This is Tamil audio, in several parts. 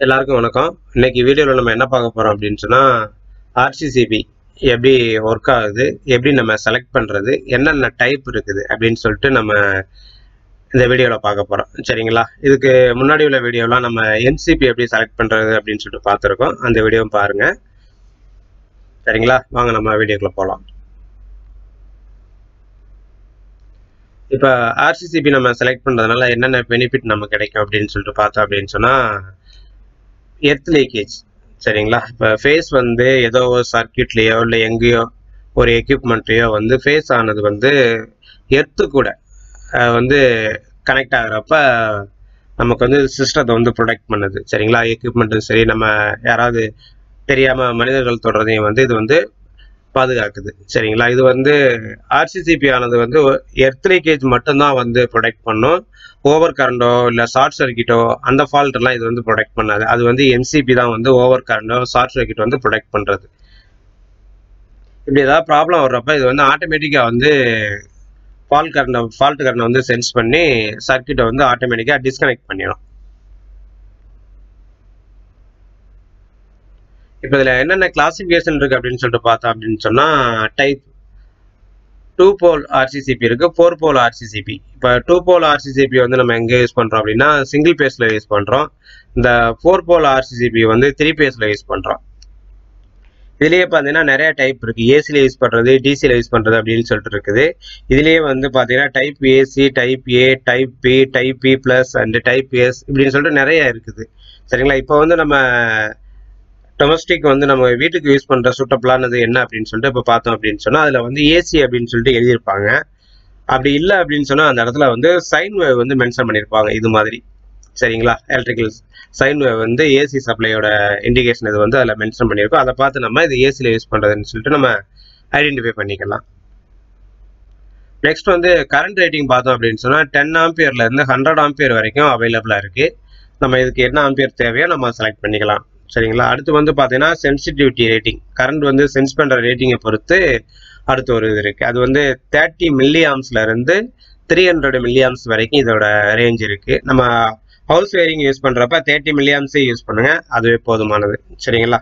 எல்லாருக்கும் வணக்கம் இன்னைக்கு வீடியோவில் நம்ம என்ன பார்க்க போறோம் அப்படின்னு சொன்னா ஆர்சிசிபி எப்படி ஒர்க் ஆகுது எப்படி நம்ம செலக்ட் பண்றது என்னென்ன டைப் இருக்குது அப்படின்னு சொல்லிட்டு நம்ம இந்த வீடியோவில் பார்க்க போறோம் சரிங்களா இதுக்கு முன்னாடி உள்ள வீடியோலாம் நம்ம என்சிபி எப்படி செலக்ட் பண்றது அப்படின்னு சொல்லிட்டு பார்த்துருக்கோம் அந்த வீடியோவும் பாருங்க சரிங்களா வாங்க நம்ம வீடியோக்குள்ள போகலாம் இப்போ ஆர்சிசிபி நம்ம செலக்ட் பண்ணுறதுனால என்னென்ன பெனிஃபிட் நமக்கு கிடைக்கும் அப்படின்னு சொல்லிட்டு பார்த்தோம் அப்படின்னு சொன்னால் எர்த் லீக்கேஜ் சரிங்களா இப்போ ஃபேஸ் வந்து ஏதோ ஒரு சர்க்கியூட்லேயோ இல்லை எங்கேயோ ஒரு எக்யூப்மெண்ட்லேயோ வந்து ஃபேஸ் ஆனது வந்து எர்த்து கூட அஹ், வந்து கனெக்ட் ஆகுறப்ப நமக்கு வந்து சிஸ்டத்தை வந்து ப்ரொடெக்ட் பண்ணுது சரிங்களா எக்யூப்மெண்ட்டும் சரி நம்ம யாராவது தெரியாமல் மனிதர்கள் தொடுறதையும் வந்து இது வந்து பாதுகாக்குது சரிங்களா இது வந்து ஆர்சிசிபி ஆனது வந்து எர்த் லீக்கேஜ் மட்டும்தான் வந்து ப்ரொடெக்ட் பண்ணும் ஓவர் கரண்டோ இல்லை ஷார்ட் சர்க்கியூட்டோ அந்த ஃபால்ட் எல்லாம் இது வந்து ப்ரொடெக்ட் பண்ணாது அது வந்து என்சிபி தான் வந்து ஓவர் கரண்டோ ஷார்ட் சர்க்கியூட் வந்து ப்ரொடெக்ட் பண்ணுறது இப்படி ஏதாவது ப்ராப்ளம் வர்றப்ப இது வந்து ஆட்டோமேட்டிக்காக வந்து ஃபால்ட் கரண்டை ஃபால்ட் கரண்டை வந்து சென்ஸ் பண்ணி சர்க்கியூட்டை வந்து ஆட்டோமேட்டிக்காக டிஸ்கனெக்ட் பண்ணிடும் இப்போ இதில் என்னென்ன கிளாசிஃபிகேஷன் இருக்குது அப்படின்னு சொல்லிட்டு பார்த்தோம் அப்படின்னு சொன்னால் டைப் டூ போல் ஆர்சிசிபி இருக்கு ஃபோர் போல் ஆர்சிசிபி இப்போ டூ போல் ஆர்சிசிபி வந்து நம்ம எங்கே யூஸ் பண்ணுறோம் அப்படின்னா சிங்கிள் பேஸில் யூஸ் பண்ணுறோம் இந்த ஃபோர் போல் ஆர்சிசிபி வந்து த்ரீ பேஸில் யூஸ் பண்ணுறோம் இதுலேயே பார்த்தீங்கன்னா நிறைய டைப் இருக்குது ஏசியில் யூஸ் பண்ணுறது டிசியில் யூஸ் பண்ணுறது அப்படின்னு சொல்லிட்டு இருக்குது இதுலேயே வந்து பார்த்தீங்கன்னா type AC type A type B type B plus and type S இப்படின்னு சொல்லிட்டு நிறைய இருக்குது சரிங்களா இப்போ வந்து நம்ம டொமஸ்டிக் வந்து நம்ம வீட்டுக்கு யூஸ் பண்ணுற சூட்டபிளானது என்ன அப்படின்னு சொல்லிட்டு இப்போ பார்த்தோம் அப்படின்னு சொன்னால் அதில் வந்து ஏசி அப்படின்னு சொல்லிட்டு எழுதியிருப்பாங்க அப்படி இல்லை அப்படின்னு சொன்னால் அந்த இடத்துல வந்து சைன் வேவ் வந்து மென்ஷன் பண்ணியிருப்பாங்க இது மாதிரி சரிங்களா எலக்ட்ரிக்கல் சைன் வேவ் வந்து ஏசி சப்ளையோட இண்டிகேஷன் இது வந்து அதில் மென்ஷன் பண்ணியிருக்கோம் அதை பார்த்து நம்ம இது ஏசியில் யூஸ் பண்ணுறதுன்னு சொல்லிட்டு நம்ம ஐடென்டிஃபை பண்ணிக்கலாம் நெக்ஸ்ட் வந்து கரண்ட் ரேட்டிங் பார்த்தோம் அப்படின்னு சொன்னால் டென் ஆம்பியர்ல இருந்து ஹண்ட்ரட் ஆம்பியர் வரைக்கும் அவைலபிளாக இருக்கு நம்ம இதுக்கு என்ன ஆம்பியர் தேவையோ நம்ம செலக்ட் பண்ணிக்கலாம் சரிங்களா அடுத்து வந்து பார்த்தீங்கன்னா சென்சிட்டிவிட்டி ரேட்டிங் கரண்ட் வந்து சென்ஸ் பண்ணுற ரேட்டிங்கை பொறுத்து அடுத்து ஒரு இது இருக்கு அது வந்து தேர்ட்டி மில்லி ஆம்ஸ்ல இருந்து த்ரீ ஹண்ட்ரட் மில்லி ஆம்ஸ் வரைக்கும் இதோட ரேஞ்ச் இருக்கு நம்ம ஹவுஸ் வேரிங் யூஸ் பண்றப்ப தேர்ட்டி மில்லி ஆம்ஸே யூஸ் பண்ணுங்க அதுவே போதுமானது சரிங்களா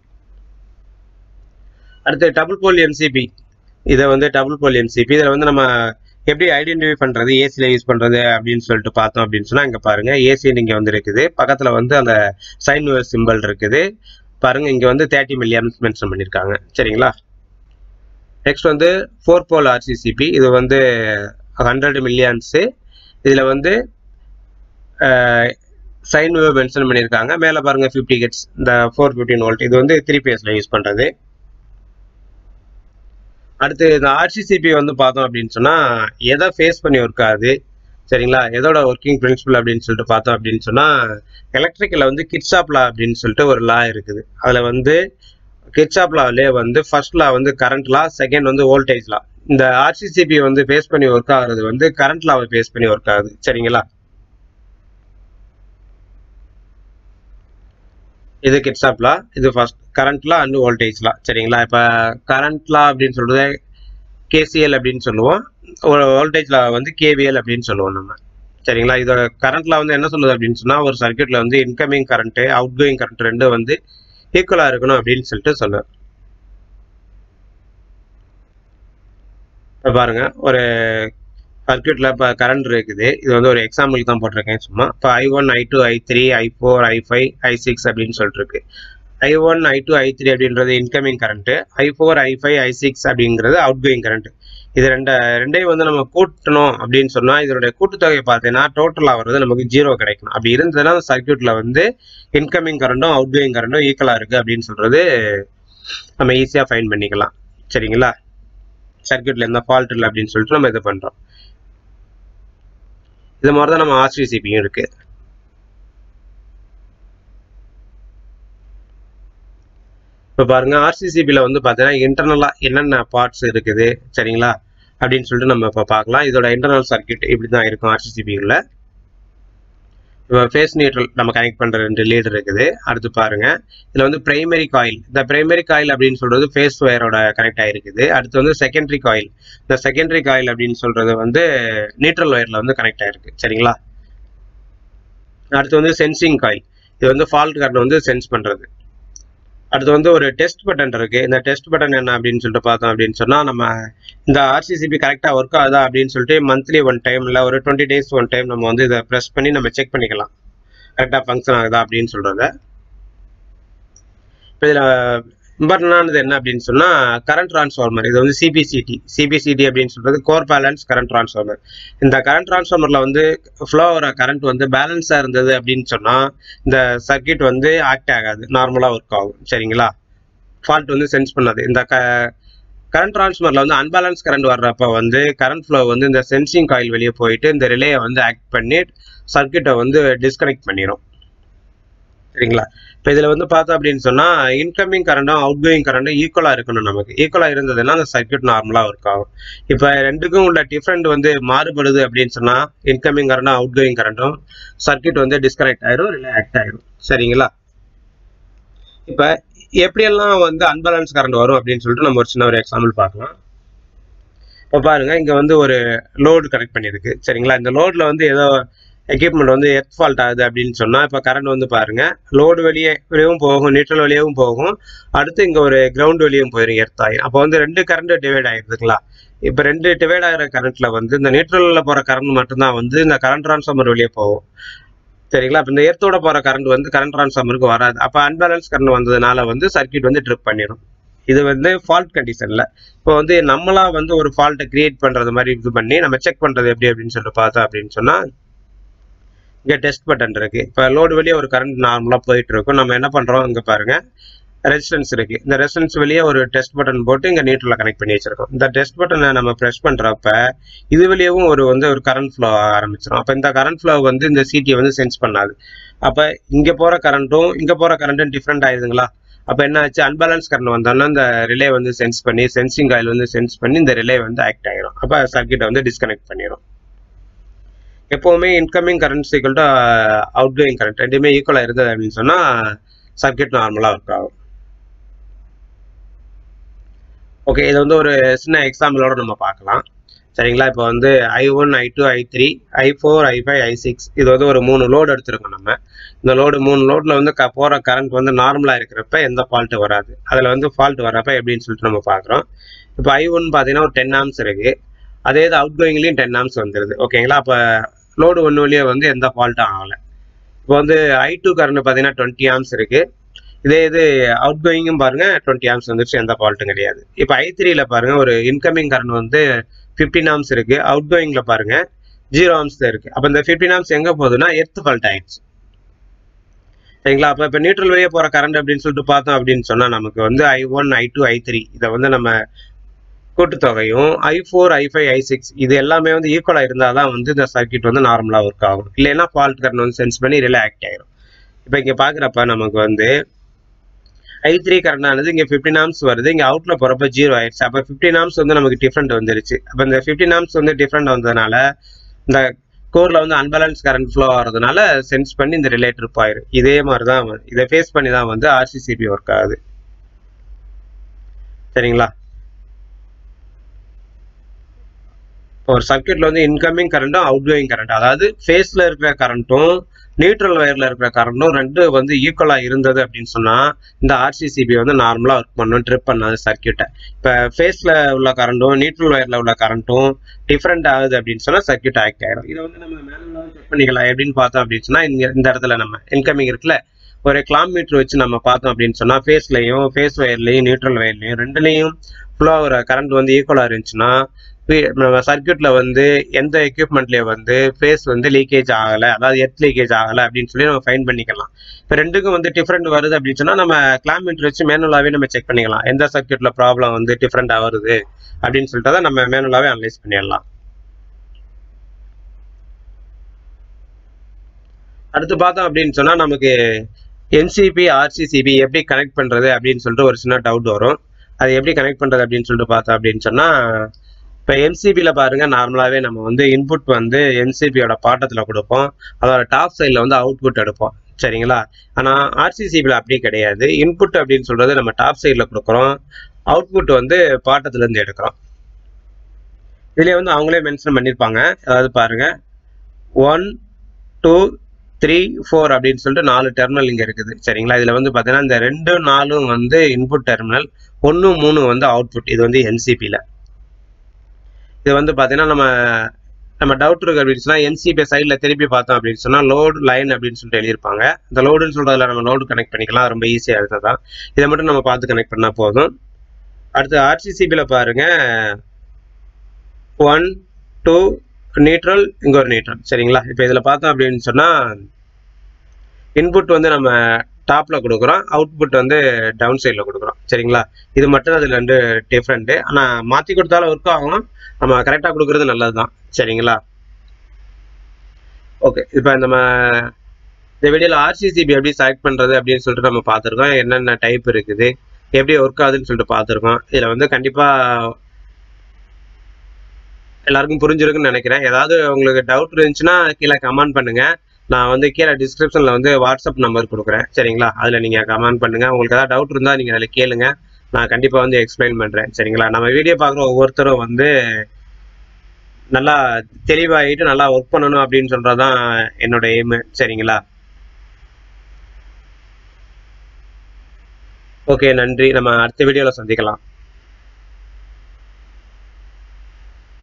அடுத்து டபுள் போல் எம்சிபி இதை வந்து டபுள் போல் எம்சிபி இதில் வந்து நம்ம எப்படி ஐடென்டிஃபை பண்றது ஏசியில் யூஸ் பண்றது அப்படின்னு சொல்லிட்டு பார்த்தோம் அப்படின்னு சொன்னா இங்க பாருங்க ஏசி இங்க வந்து இருக்குது பக்கத்துல வந்து அந்த சைன் வேவ் சிம்பிள் இருக்குது பாருங்க இங்க வந்து தேர்ட்டி மில்லியன் மென்ஷன் பண்ணியிருக்காங்க சரிங்களா நெக்ஸ்ட் வந்து ஃபோர் போல் ஆர்சிசிபி இது வந்து ஹண்ட்ரட் மில்லியன்ஸு இதுல வந்து சைன் வேவ் மென்ஷன் பண்ணியிருக்காங்க மேலே பாருங்க ஃபிஃப்டி கெட்ஸ் இந்த ஃபோர் ஃபிஃப்டின் வோல்ட் இது வந்து த்ரீ பேஸ்ல யூஸ் பண்றது அடுத்து இந்த ஆர்சிசிபி வந்து பார்த்தோம் அப்படின்னு சொன்னா எதை ஃபேஸ் பண்ணி ஒர்க் ஆகுது சரிங்களா எதோட ஒர்க்கிங் பிரின்சிபல் அப்படின்னு சொல்லிட்டு பார்த்தோம் அப்படின்னு சொன்னா எலக்ட்ரிக்கல்ல வந்து கிட்ஸாப் லா அப்படின்னு சொல்லிட்டு ஒரு லா இருக்குது அதுல வந்து கிட்ஸாப் லாவிலே வந்து ஃபர்ஸ்ட் லா வந்து கரண்ட் லா செகண்ட் வந்து வோல்டேஜ் லா இந்த ஆர்சிசிபி வந்து ஃபேஸ் பண்ணி ஒர்க் ஆகுறது வந்து கரண்ட் லாவை ஃபேஸ் பண்ணி ஒர்க் ஆகுது சரிங்களா இது கிட்ஸாப் லா இது first current law and voltage law சரிங்களா இப்போ கரண்ட் லா அப்படின்னு சொல்றது கேசிஎல் அப்படின்னு சொல்லுவோம் ஒரு வோல்டேஜ் லா வந்து கேவிஎல் அப்படின்னு சொல்லுவோம் நம்ம சரிங்களா இதோட கரண்ட் லா வந்து என்ன சொல்லுது அப்படின்னு சொன்னா ஒரு சர்க்கியூட்ல வந்து incoming current outgoing current ரெண்டும் வந்து ஈக்குவலா இருக்கணும் அப்படின்னு சொல்லிட்டு சொல்லுவேன் இப்போ பாருங்க ஒரு சர்க்கியூட்ல இப்போ கரண்ட் இருக்குது இது வந்து ஒரு எக்ஸாம்பிளுக்கு தான் போட்டிருக்கேன் சும்மா இப்போ I one I two I three I four I five I six அப்படின்னு சொல்லிட்டு இருக்கு I one I two I three அப்படின்றது incoming current I four I five I six அப்படிங்கிறது அவுட் கோயிங் கரண்ட் இது ரெண்ட ரெண்டையும் வந்து நம்ம கூட்டணும் அப்படின்னு சொன்னா இதனுடைய கூட்டுத்தொகை பார்த்தீங்கன்னா டோட்டலா வர்றது நமக்கு ஜீரோ கிடைக்கும் அப்படி இருந்ததுன்னா சர்க்கியூட்ல வந்து இன்கமிங் கரண்டும் அவுட் கோயிங் கரண்டும் ஈக்குவலா இருக்கு அப்படின்னு சொல்றது நம்ம ஈஸியா ஃபைன் பண்ணிக்கலாம் சரிங்களா சர்க்கியூட்ல எந்த ஃபால்ட் இல்லை அப்படின்னு சொல்லிட்டு நம்ம இது பண்றோம் இது மாதிரி தான் நம்ம ஆர்சிசிபியும் இருக்கு இப்போ பாருங்க ஆர்சிசிபியில் வந்து பார்த்தீங்கன்னா இன்டர்னலாக என்னென்ன பார்ட்ஸ் இருக்குது சரிங்களா அப்படின்னு சொல்லிட்டு நம்ம இப்போ பார்க்கலாம் இதோட இன்டர்னல் சர்க்கியூட் இப்படி தான் இருக்கும் ஆர்சிசிபியில் இப்போ ஃபேஸ் நியூட்ரல் நம்ம கனெக்ட் பண்ணுற ரெண்டு லீடு இருக்குது அடுத்து பாருங்க இதில் வந்து பிரைமரி காயில் இந்த பிரைமரி காயில் அப்படின்னு சொல்றது ஃபேஸ் ஒயரோட கனெக்ட் ஆகிருக்குது அடுத்து வந்து செகண்டரி காயில் இந்த செகண்டரி காயில் அப்படின்னு சொல்றது வந்து நியூட்ரல் ஒயரில் வந்து கனெக்ட் ஆயிருக்கு சரிங்களா அடுத்து வந்து சென்சிங் காயில் இது வந்து ஃபால்ட் கரண்ட் வந்து சென்ஸ் பண்ணுறது அடுத்து வந்து ஒரு டெஸ்ட் பட்டன் இருக்கு இந்த டெஸ்ட் பட்டன் என்ன அப்படின்னு சொல்லிட்டு பார்த்தோம் அப்படின்னு சொன்னால் நம்ம இந்த ஆர்சிசிபி கரெக்டாக ஒர்க் ஆகுதா அப்படின்னு சொல்லிட்டு மந்த்லி ஒன் டைம் இல்லை ஒரு டுவெண்ட்டி டேஸ் ஒன் டைம் நம்ம வந்து இதை ப்ரெஸ் பண்ணி நம்ம செக் பண்ணிக்கலாம் கரெக்டாக ஃபங்க்ஷன் ஆகுதா அப்படின்னு சொல்கிறத இப்போ இதில் இம்பார்ட்டண்டானது என்ன அப்படின்னு சொன்னால் கரண்ட் ட்ரான்ஸ்ஃபார்மர் இது வந்து சிபிசிடி சிபிசிடி அப்படின்னு சொல்றது கோர் பேலன்ஸ் கரண்ட் ட்ரான்ஸ்ஃபார்மர் இந்த கரண்ட் ட்ரான்ஸ்ஃபார்மரில் வந்து ஃப்ளோ ஆகிற கரண்ட் வந்து பேலன்ஸாக இருந்தது அப்படின்னு சொன்னால் இந்த சர்க்கியூட் வந்து ஆக்ட் ஆகாது நார்மலாக ஒர்க் ஆகும் சரிங்களா ஃபால்ட் வந்து சென்ஸ் பண்ணாது இந்த க கரண்ட் ட்ரான்ஸ்ஃபார்மரில் வந்து அன்பேலன்ஸ் கரண்ட் வர்றப்ப வந்து கரண்ட் ஃப்ளோ வந்து இந்த சென்சிங் காயில் வெளியே போயிட்டு இந்த ரிலேயை வந்து ஆக்ட் பண்ணி சர்க்கியூட்டை வந்து டிஸ்கனெக்ட் பண்ணிடும் சரிங்களா இப்போ இதில் வந்து பார்த்தோம் அப்படின்னு சொன்னால் இன்கமிங் கரண்ட்டும் அவுட் கோயிங் கரண்ட்டும் ஈக்குவலாக இருக்கணும் நமக்கு ஈக்குவலாக இருந்ததுன்னா அந்த சர்க்கியூட் நார்மலாக ஒர்க் ஆகும் இப்போ ரெண்டுக்கும் உள்ள டிஃப்ரெண்ட் வந்து மாறுபடுது அப்படின்னு சொன்னால் இன்கமிங் கரண்ட்டும் அவுட் கோயிங் கரண்ட்டும் சர்க்கியூட் வந்து டிஸ்கனெக்ட் ஆயிரும் இல்லை ஆக்ட் ஆயிரும் சரிங்களா இப்போ எப்படியெல்லாம் வந்து அன்பேலன்ஸ் கரண்ட் வரும் அப்படின்னு சொல்லிட்டு நம்ம ஒரு சின்ன ஒரு எக்ஸாம்பிள் பார்க்கலாம் இப்போ பாருங்க இங்கே வந்து ஒரு லோடு கனெக்ட் பண்ணியிருக்கு சரிங்களா இந்த லோடில் வந்து ஏதோ எக்யூப்மெண்ட் வந்து எர்த் ஃபால்ட் ஆகுது அப்படின்னு சொன்னால் இப்போ கரண்ட் வந்து பாருங்க லோடு வெளியே வெளியவும் போகும் நியூட்ரல் வழியாகவும் போகும் அடுத்து இங்கே ஒரு கிரவுண்ட் வெளியும் போயிடும் எர்த் ஆகி அப்போ வந்து ரெண்டு கரண்ட் டிவைட் ஆகிருதுங்களா இப்போ ரெண்டு டிவைட் ஆகிற கரண்ட்ல வந்து இந்த நியூட்ரலில் போகிற கரண்ட் மட்டும்தான் வந்து இந்த கரண்ட் ட்ரான்ஸ்ஃபார்மர் வெளியே போகும் சரிங்களா அப்போ இந்த எர்த்தோட போகிற கரண்ட் வந்து கரண்ட் ட்ரான்ஸ்ஃபார்மருக்கு வராது அப்போ அன்பேலன்ஸ் கரண்ட் வந்ததுனால வந்து சர்க்கியூட் வந்து ட்ரிப் பண்ணிடும் இது வந்து ஃபால்ட் கண்டிஷன்ல இப்போ வந்து நம்மளா வந்து ஒரு ஃபால்ட்டை கிரியேட் பண்றது மாதிரி இது பண்ணி நம்ம செக் பண்றது எப்படி அப்படின்னு சொல்லிட்டு பார்த்தோம் அப்படின்னு சொன்னா இங்க டெஸ்ட் பட்டன் இருக்கு இப்போ லோடு வெளியே ஒரு கரண்ட் நார்மலா போயிட்டு இருக்கும் நம்ம என்ன பண்றோம் இங்க பாருங்க ரெசிஸ்டன்ஸ் இருக்கு இந்த ரெசிஸ்டன்ஸ் வெளியே ஒரு டெஸ்ட் பட்டன் போட்டு இங்க நியூட்ரல கனெக்ட் பண்ணி வச்சிருக்கோம் இந்த டெஸ்ட் பட்டனை நம்ம ப்ரெஸ் பண்றப்ப இது வெளியவும் ஒரு வந்து ஒரு கரண்ட் ஃப்ளோ ஆரம்பிச்சிடும் அப்ப இந்த கரண்ட் ஃப்ளோ வந்து இந்த சிடியை வந்து சென்ஸ் பண்ணாது அப்ப இங்க போற கரண்ட்டும் இங்க போற கரண்ட்டும் டிஃப்ரெண்ட் ஆயிடுதுங்களா அப்ப என்ன ஆச்சு அன்பேலன்ஸ் கரண்ட் வந்தோம்னா இந்த ரிலே வந்து சென்ஸ் பண்ணி சென்சிங் ஆயில் வந்து சென்ஸ் பண்ணி இந்த ரிலே வந்து ஆக்ட் ஆகிரும் அப்ப சர்க்கியூட்டை வந்து டிஸ்கனெக்ட் பண்ணிடும் எப்பவுமே incoming current equal to outgoing current ரெண்டுமே ஈக்குவலா இருந்தது அப்படின்னு சொன்னா சர்க்கியூட் நார்மலா ஒர்க் ஆகும் ஓகே இது வந்து ஒரு சின்ன எக்ஸாம்பிளோட நம்ம பார்க்கலாம் சரிங்களா இப்போ வந்து I one I two I three I four I five I six இது வந்து ஒரு மூணு லோடு எடுத்திருக்கோம் நம்ம இந்த லோடு மூணு லோடில் வந்து க போகிற கரண்ட் வந்து நார்மலாக இருக்கிறப்ப எந்த ஃபால்ட்டு வராது அதில் வந்து ஃபால்ட் வர்றப்ப எப்படின்னு சொல்லிட்டு நம்ம பார்க்குறோம் இப்போ ஐ ஒன் பார்த்தீங்கன்னா ஒரு டென் ஆம்ஸ் இருக்குது அதே இது அவுட் கோயிங்லேயும் டென் ஆம்ஸ் வந்துடுது ஓகேங்களா அப்போ லோடு ஒன்று வழியே வந்து எந்த ஃபால்ட்டும் ஆகலை இப்போ வந்து ஐ டூ கரண்ட் பார்த்தீங்கன்னா டுவெண்ட்டி ஆம்ஸ் இருக்குது இதே இது அவுட் கோயிங்கும் பாருங்க டுவெண்ட்டி ஆம்ஸ் வந்துருச்சு எந்த ஃபால்ட்டும் கிடையாது இப்போ ஐ த்ரீல பாருங்க ஒரு இன்கமிங் கரண்ட் வந்து ஃபிஃப்டின் ஆம்ஸ் இருக்கு அவுட் கோயிங்ல பாருங்க ஜீரோ ஆம்ஸ் தான் இருக்கு அப்போ இந்த ஃபிஃப்டின் ஆம்ஸ் எங்க போகுதுன்னா எர்த் ஃபால்ட் ஆயிடுச்சு சரிங்களா அப்போ இப்போ நியூட்ரல் வழியே போற கரண்ட் அப்படின்னு சொல்லிட்டு பார்த்தோம் அப்படின்னு சொன்னா நமக்கு வந்து I one I two I three இதை வந்து நம்ம கூட்டுத்தொகையும் I four I five I six இது எல்லாமே வந்து ஈக்குவலா இருந்தால் தான் வந்து இந்த சர்க்கியூட் வந்து நார்மலா ஒர்க் ஆகும் இல்லைன்னா ஃபால்ட் கரண்ட் வந்து சென்ஸ் பண்ணி ரிலே ஆக்ட் ஆயிரும் இப்போ இங்க பாக்குறப்ப நமக்கு வந்து ஐ த்ரீ கரண்ட் ஆனது இங்க ஃபிஃப்டின் ஆம்ஸ் வருது இங்க அவுட்ல போறப்ப ஜீரோ ஆயிடுச்சு அப்ப ஃபிஃப்டின் ஆம்ஸ் வந்து நமக்கு டிஃப்ரெண்ட் வந்துருச்சு அப்ப இந்த ஃபிஃப்டின் ஆம்ஸ் வந்து டிஃப்ரெண்ட் வந்ததுனால இந்த கோர்ல வந்து அன்பேலன்ஸ் கரண்ட் ஃப்ளோ ஆகிறதுனால சென்ஸ் பண்ணி இந்த ரிலே ட்ரிப் ஆயிரும் இதே மாதிரி தான் இதை ஃபேஸ் பண்ணி தான் வந்து ஆர்சிசிபி ஒர்க் ஆகுது சரிங்களா ஒரு சர்க்கியூட்ல வந்து இன்கமிங் கரண்ட்டும் அவுட் கோயிங் கரண்ட் அதாவது ஃபேஸ்ல இருக்கிற கரண்ட்டும் நியூட்ரல் வயர்ல இருக்கிற கரண்ட்டும் ரெண்டு வந்து ஈக்குவலா இருந்தது அப்படின்னு சொன்னா இந்த ஆர்சிசிபி வந்து நார்மலா ஒர்க் பண்ணும் ட்ரிப் பண்ணாது சர்க்கியூட்டை இப்ப ஃபேஸ்ல உள்ள கரண்ட்டும் நியூட்ரல் வயர்ல உள்ள கரண்ட்டும் டிஃப்ரெண்ட் ஆகுது அப்படின்னு சொன்னா சர்க்கியூட் ஆக்ட் ஆயிடும் இதை வந்து நம்ம மேனுவலாக செக் பண்ணிக்கலாம் எப்படின்னு பார்த்தோம் அப்படின்னு சொன்னா இங்க இந்த இடத்துல நம்ம இன்கமிங் இருக்குல்ல ஒரு கிளாம் மீட்டர் வச்சு நம்ம பார்த்தோம் அப்படின்னு சொன்னா ஃபேஸ்லயும் ஃபேஸ் வயர்லயும் நியூட்ரல் வயர்லயும் ரெண்டுலையும் ஃப்ளோ ஆகிற கரண்ட் வந்து ஈக்குவலா இருந்துச்சுன்னா நம்ம சர்க்கியூட்ல வந்து எந்த எக்யூப்மெண்ட்லயே வந்து ஃபேஸ் வந்து லீக்கேஜ் ஆகல அதாவது எர்த் லீக்கேஜ் ஆகல அப்படின்னு சொல்லி நம்ம ஃபைன் பண்ணிக்கலாம் இப்போ ரெண்டுக்கும் வந்து டிஃப்ரெண்ட் வருது அப்படின்னு சொன்னா நம்ம கிளாம் மீட்டர் வச்சு மேனுவலாவே நம்ம செக் பண்ணிக்கலாம் எந்த சர்க்கியூட்ல ப்ராப்ளம் வந்து டிஃப்ரெண்டா வருது அப்படின்னு சொல்லிட்டு தான் நம்ம மேனுவலாவே அனலைஸ் பண்ணிடலாம் அடுத்து பார்த்தோம் அப்படின்னு சொன்னா நமக்கு என்சிபி ஆர்சிசிபி எப்படி கனெக்ட் பண்றது அப்படின்னு சொல்லிட்டு ஒரு சின்ன டவுட் வரும் அது எப்படி கனெக்ட் பண்றது அப்படின்னு சொல்லிட்டு பார்த்தோம் அப்படின்னு சொன்னா இப்போ எம்சிபியில் பாருங்க நார்மலாகவே நம்ம வந்து இன்புட் வந்து எம்சிபியோட பாட்டத்தில் கொடுப்போம் அதோட டாப் சைடில் வந்து அவுட்புட் எடுப்போம் சரிங்களா ஆனால் ஆர்சிசிபியில் அப்படி கிடையாது இன்புட் அப்படின்னு சொல்றது நம்ம டாப் சைடில் கொடுக்குறோம் அவுட்புட் வந்து பாட்டத்துலேருந்து எடுக்கிறோம் இதுலேயே வந்து அவங்களே மென்ஷன் பண்ணியிருப்பாங்க அதாவது பாருங்க ஒன் டூ த்ரீ ஃபோர் அப்படின்னு சொல்லிட்டு நாலு டெர்மினல் இங்கே இருக்குது சரிங்களா இதில் வந்து பார்த்தீங்கன்னா இந்த ரெண்டு நாலும் வந்து இன்புட் டெர்மினல் ஒன்று மூணு வந்து அவுட்புட் இது வந்து என்சிபியில் இது வந்து பார்த்தீங்கன்னா நம்ம நம்ம டவுட் இருக்கு அப்படின்னு சொன்னால் என்சிபி சைடில் திருப்பி பார்த்தோம் அப்படின்னு சொன்னால் லோடு லைன் அப்படின்னு சொல்லிட்டு எழுதியிருப்பாங்க இந்த லோடுன்னு சொல்கிறதுல நம்ம லோடு கனெக்ட் பண்ணிக்கலாம் ரொம்ப ஈஸியாக இருக்குது தான் இதை மட்டும் நம்ம பார்த்து கனெக்ட் பண்ணால் போதும் அடுத்து ஆர்சிசிபியில் பாருங்க ஒன் டூ நியூட்ரல் இங்கே ஒரு நியூட்ரல் சரிங்களா இப்போ இதில் பார்த்தோம் அப்படின்னு சொன்னால் இன்புட் வந்து நம்ம டாப்பில் கொடுக்குறோம் அவுட்புட் வந்து டவுன் சைடில் கொடுக்குறோம் சரிங்களா இது மட்டும் அதில் ரெண்டு டிஃப்ரெண்ட்டு ஆனால் மாற்றி கொடுத்தாலும் ஒர்க் ஆகும் நம்ம கரெக்டாக கொடுக்குறது நல்லது தான் சரிங்களா ஓகே இப்போ நம்ம இந்த வீடியோவில் ஆர்சிசிபி எப்படி செலக்ட் பண்ணுறது அப்படின்னு சொல்லிட்டு நம்ம பார்த்துருக்கோம் என்னென்ன டைப் இருக்குது எப்படி ஒர்க் ஆகுதுன்னு சொல்லிட்டு பார்த்துருக்கோம் இதில் வந்து கண்டிப்பாக எல்லாருக்கும் புரிஞ்சிருக்குன்னு நினைக்கிறேன் ஏதாவது உங்களுக்கு டவுட் இருந்துச்சுன்னா கீழே கமெண்ட் பண்ணுங்க நான் வந்து கீழே டிஸ்கிரிப்ஷனில் வந்து வாட்ஸ்அப் நம்பர் கொடுக்குறேன் சரிங்களா அதில் நீங்கள் கமெண்ட் பண்ணுங்க உங்களுக்கு ஏதாவது டவுட் இருந்தால் நீங்கள் அதில் கேளுங்க நான் கண்டிப்பாக வந்து எக்ஸ்பிளைன் பண்ணுறேன் சரிங்களா நம்ம வீடியோ பார்க்குற ஒவ்வொருத்தரும் வந்து நல்லா தெளிவாகிட்டு நல்லா ஒர்க் பண்ணணும் அப்படின்னு சொல்கிறது தான் என்னோட எய்மு சரிங்களா ஓகே நன்றி நம்ம அடுத்த வீடியோவில் சந்திக்கலாம்